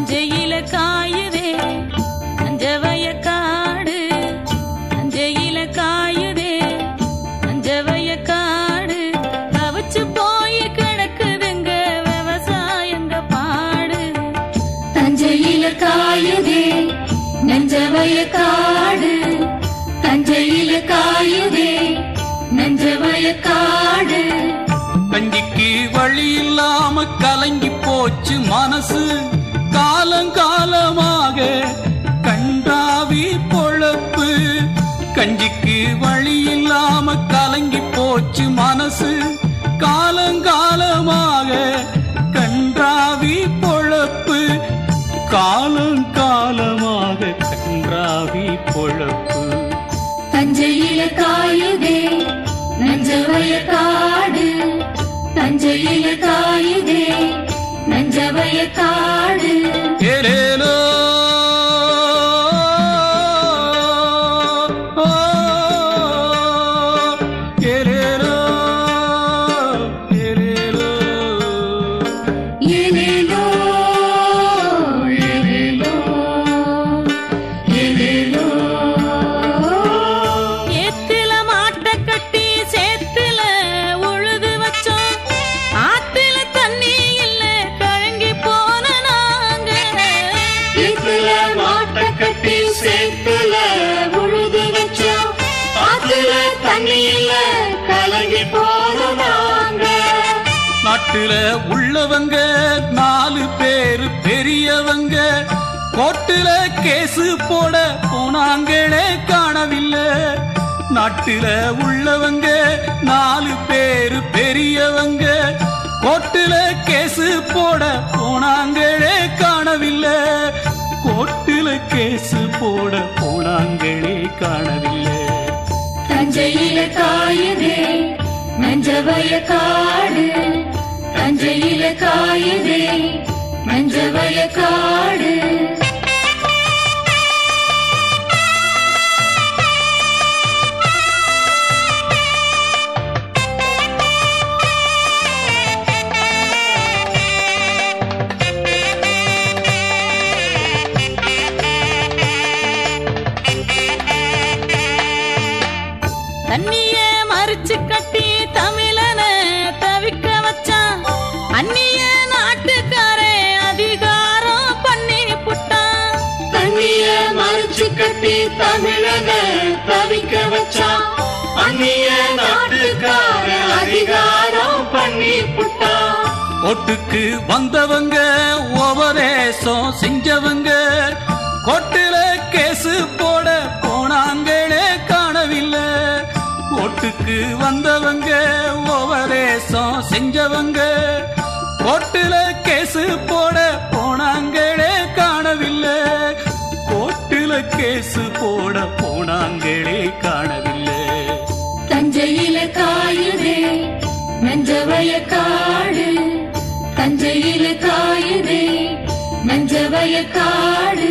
நஞ்சையில காயுதே நஞ்சவய காடு நஞ்சையில காயுதே நஞ்சவய காடு தவிச்சு போய் கிடக்குதுங்க விவசாயங்க பாடு தஞ்சையில காயுதே நஞ்சவய காடு தஞ்சையில காயுதே நஞ்சவய காடு கஞ்சிக்கு வழி இல்லாம கலங்கி போச்சு மனசு காலங்காலமாக கண்டாவி பொழப்பு கஞ்சிக்கு வழி இல்லாம கலங்கி போச்சு மனசு காலங்காலமாக கன்றாவி பொழப்பு காலங்காலமாக கன்றாவி பொழப்பு தஞ்சையில காயுதே நஞ்சவய காடு தஞ்சையில காயுதே நஞ்சவய காடு ஏலேலோ ஏலேலோ ஏலேலோ ஏலேலோ ஏலேலோ ஏலேலோ ஏத்துல மாட்ட கட்டி சேத்துல உழுது வச்சோம் ஆத்துல தண்ணி இல்ல கழங்கி போன நாங்க வீட்டுல மாட்ட கட்டி சேத்துல உழுது வச்சோம் ஆத்துல தண்ணியில கலங்கி போனோம் நாங்க நாட்டுல உள்ளவங்க நாலு பேரு பெரியவங்க கோட்டுல கேசு போட போனாங்களே காணவில்லை நாட்டுல உள்ளவங்க நாலு பேரு பெரியவங்க கோட்டுல கேசு போட போனாங்களே காணவில்லை கோட்டுல கேசு போட போனாங்களே காணவில்லை தஞ்சையில காயுதே நஞ்சவய காடு தஞ்சையில காயுதே நஞ்சவய காடு தண்ணிய மறிச்சு கட்டி தமிழன தவிக்க வச்சான் அந்நிய நாட்டுக்காரே அதிகாரம் பண்ணி புட்டான் தண்ணிய மறைச்சு கட்டி தமிழன தவிக்க வச்சான் அந்நிய நாட்டுக்கார அதிகாரம் பண்ணி புட்டான் ஓட்டுக்கு வந்தவங்க உபதேசம் செஞ்சவங்க கோட்டுல கேசு போட போனாங்களே காணவில்லை ஓட்டுக்கு வந்தவங்க உபதேசம் செஞ்சவங்க கோட்டுல கேசு போட போனாங்களே காணவில்லை கோட்டுல கேசு போட போனாங்களே காணவில்லை தஞ்சையில காயுதே நஞ்சவய காடு தஞ்சையில காயுதே நஞ்சவய காடு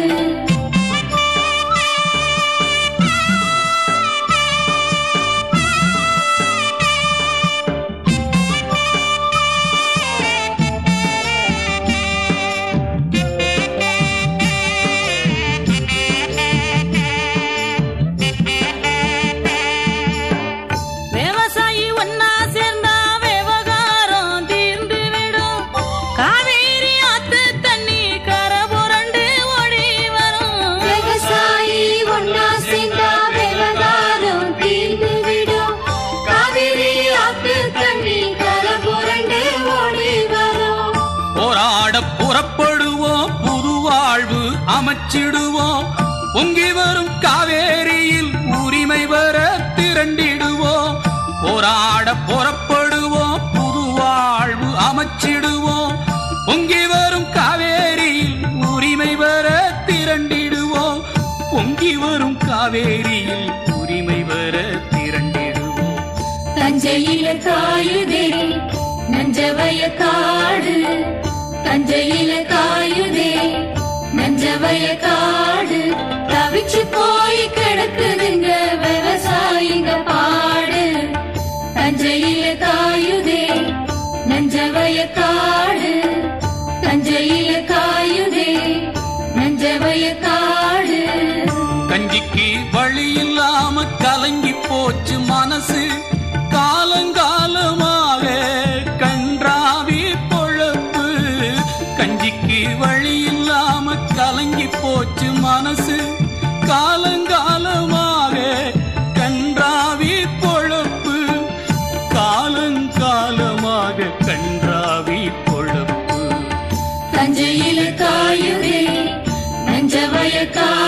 விவசாயி ஒன்னா சேர்ந்தா விவகாரம் தீர்ந்து விடும் காவேரி ஆத்து தண்ணி கரை புரண்டு ஓடி வரும் விவசாயி ஒன்னா சேர்ந்தா விவகாரம் தீர்ந்து விடும் காவிரி ஆத்து தண்ணி கரை புரண்டு ஓடி வரும் போராட புறப்படுவோம் புது வாழ்வு அமைச்சிடுவோம் பொங்கி வரும் காவேரியில் உரிமை வர திரண்டிடுவோம் போராட புறப்படுவோம் புது வாழ்வு அமைச்சிடுவோம் பொங்கி வரும் காவேரியில் உரிமை வர திரண்டிடுவோம் பொங்கி வரும் காவேரியில் உரிமை வர திரண்டிடுவோம் தஞ்சையில காயுதே நஞ்சவய காடு தஞ்சையில காயுதே நஞ்சவய காடு தவிச்சு போய் கிடக்குதுங்க விவசாயிங்க பாடு தஞ்சையில காயுதே நஞ்சவய காடு தஞ்சையில காயுதே வயக்காடு கஞ்சிக்கு வழி இல்லாம கலங்கி போச்சு மனசு காலங்காலமாக கன்றாவி பொழப்பு கஞ்சிக்கு வழி இல்லாம கலங்கி போச்சு மனசு காலங்காலமாக கன்றாவி பொழப்பு காலங்காலமாக கன்றாவி பொழப்பு தஞ்சையில காயுதே நஞ்ச வயக்காடு